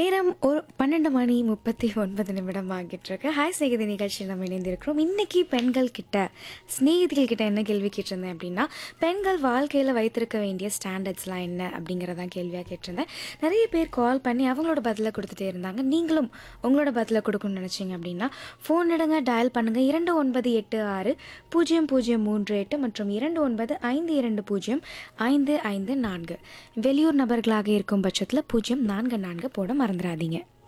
நேரம் ஒரு பன்னெண்டு மணி முப்பத்தி ஒன்பது நிமிடம் ஆகிட்டு இருக்கு ஹாய் சிநேகிதி நிகழ்ச்சியில் நம்ம இணைந்திருக்கிறோம் இன்னைக்கு பெண்கள் கிட்ட சிநேகிதிகள் கிட்ட என்ன கேள்வி கேட்டிருந்தேன் அப்படின்னா பெண்கள் வாழ்க்கையில் வைத்திருக்க வேண்டிய ஸ்டாண்டர்ட்ஸ்லாம் என்ன அப்படிங்கிறதான் கேள்வியாக கேட்டிருந்தேன் நிறைய பேர் கால் பண்ணி அவங்களோட பதிலை கொடுத்துட்டே இருந்தாங்க நீங்களும் உங்களோட பதிலை கொடுக்கணும்னு நினச்சிங்க அப்படின்னா ஃபோன் எடுங்க டயல் பண்ணுங்கள் இரண்டு ஒன்பது எட்டு ஆறு பூஜ்ஜியம் பூஜ்ஜியம் மூன்று எட்டு மற்றும் இரண்டு ஒன்பது ஐந்து இரண்டு பூஜ்ஜியம் ஐந்து ஐந்து நான்கு வெளியூர் நபர்களாக இருக்கும் பட்சத்தில் பூஜ்ஜியம் நான்கு நான்கு போட மறந்துடாதீங்க